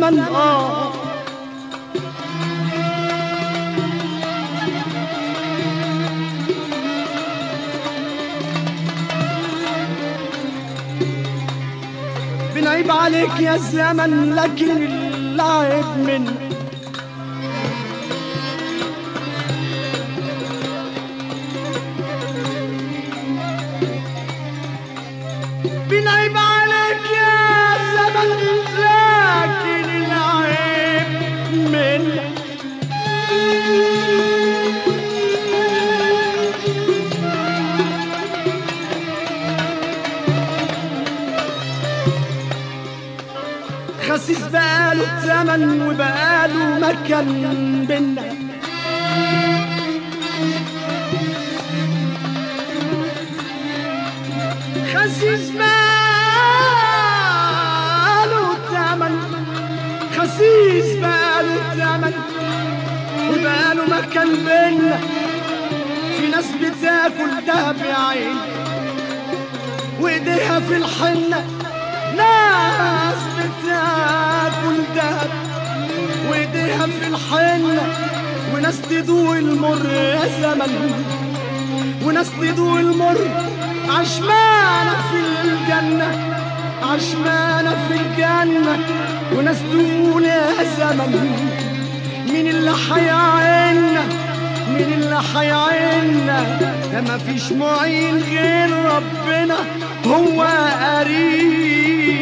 الزمن اه بنعيب عليك يا الزمن لكن اللعب منك بنعيب عليك يا زمن لكن العيب منك خسيس بقاله الزمن وبقاله مكان بينا خسيس بقاله الزمن خسيس بقاله الزمن وبقاله مكان بينا في ناس بتاكل دهب يا عين وايديها في الحنه ناس بتاكل دهب وايديها في الحنة وناس تدوق المر يا زمن وناس تدوق المر عشمانة في الجنة عشمانة في الجنة وناس تقول يا زمن مين اللي حيعيننا مين اللي حيعيننا ده مفيش معين غير ربنا هو قريب